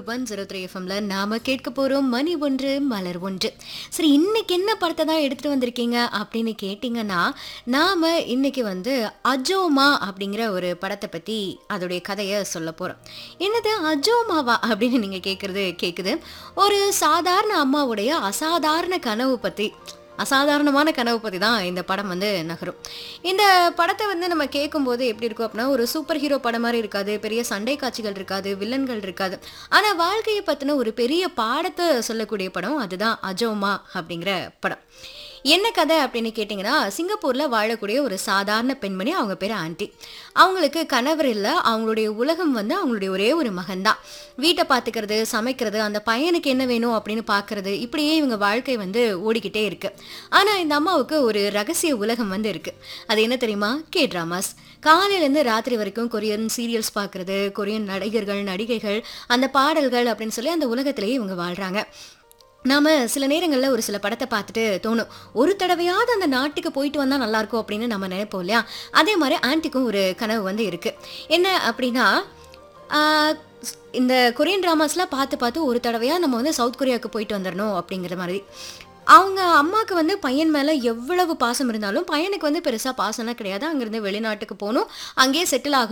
one zero three எஃப்எம்ல நாம கேட்க போறோம் மணி ஒன்று மலர் ஒன்று சரி இன்னைக்கு என்ன படத்தை தான் எடுத்துட்டு வந்திருக்கீங்க அப்படின்னு கேட்டிங்கன்னா நாம இன்னைக்கு வந்து அஜோமா அப்படிங்கிற ஒரு படத்தை பத்தி அதோடைய கதையை சொல்ல போறோம் என்னது அஜோமாவா அப்படின்னு நீங்க கேட்கறது கேக்குது ஒரு சாதாரண அம்மாவுடைய அசாதாரண கனவு பத்தி அசாதாரணமான கனவு பற்றி தான் இந்த படம் வந்து நகரும் இந்த படத்தை வந்து நம்ம கேட்கும்போது எப்படி இருக்கும் அப்படின்னா ஒரு சூப்பர் ஹீரோ படம் மாதிரி இருக்காது பெரிய சண்டை காட்சிகள் இருக்காது வில்லன்கள் இருக்காது ஆனால் வாழ்க்கையை பற்றின ஒரு பெரிய பாடத்தை சொல்லக்கூடிய படம் அதுதான் அஜோமா அப்படிங்கிற படம் என்ன கதை அப்படின்னு கேட்டிங்கன்னா சிங்கப்பூரில் வாழக்கூடிய ஒரு சாதாரண பெண்மணி அவங்க பேர் ஆண்டி அவங்களுக்கு கணவர் இல்லை அவங்களுடைய உலகம் வந்து அவங்களுடைய ஒரே ஒரு மகன்தான் வீட்டை பார்த்துக்கிறது சமைக்கிறது அந்த பையனுக்கு என்ன வேணும் அப்படின்னு பார்க்கறது இப்படியே இவங்க வாழ்க்கை வந்து ஓடிக்கிட்டே இருக்கு ஆனால் இந்த அம்மாவுக்கு ஒரு ரகசிய உலகம் வந்து இருக்கு அது என்ன தெரியுமா கே ட்ராமாஸ் காலையிலேருந்து ராத்திரி வரைக்கும் கொரியன் சீரியல்ஸ் பார்க்கறது கொரியன் நடிகர்கள் நடிகைகள் அந்த பாடல்கள் அப்படின்னு சொல்லி அந்த உலகத்திலேயே இவங்க வாழ்றாங்க நாம சில நேரங்களில் ஒரு சில படத்தை பார்த்துட்டு தோணும் ஒரு தடவையாவது அந்த நாட்டுக்கு போயிட்டு வந்தால் நல்லா இருக்கும் அப்படின்னு நம்ம நினைப்போம் இல்லையா அதே மாதிரி ஆன்ட்டிக்கும் ஒரு கனவு வந்து இருக்கு என்ன அப்படின்னா ஆஹ், இந்த கொரியன் ட்ராமாஸ்லாம் பார்த்து பார்த்து ஒரு தடவையாக நம்ம வந்து சவுத் கொரியாவுக்கு போயிட்டு வந்துடணும் அப்படிங்கிற மாதிரி அவங்க அம்மாவுக்கு வந்து பையன் மேலே எவ்வளவு பாசம் இருந்தாலும் பையனுக்கு வந்து பெருசாக பாசம்லாம் கிடையாது அங்கேருந்து வெளிநாட்டுக்கு போகணும் அங்கேயே செட்டில் ஆகணும்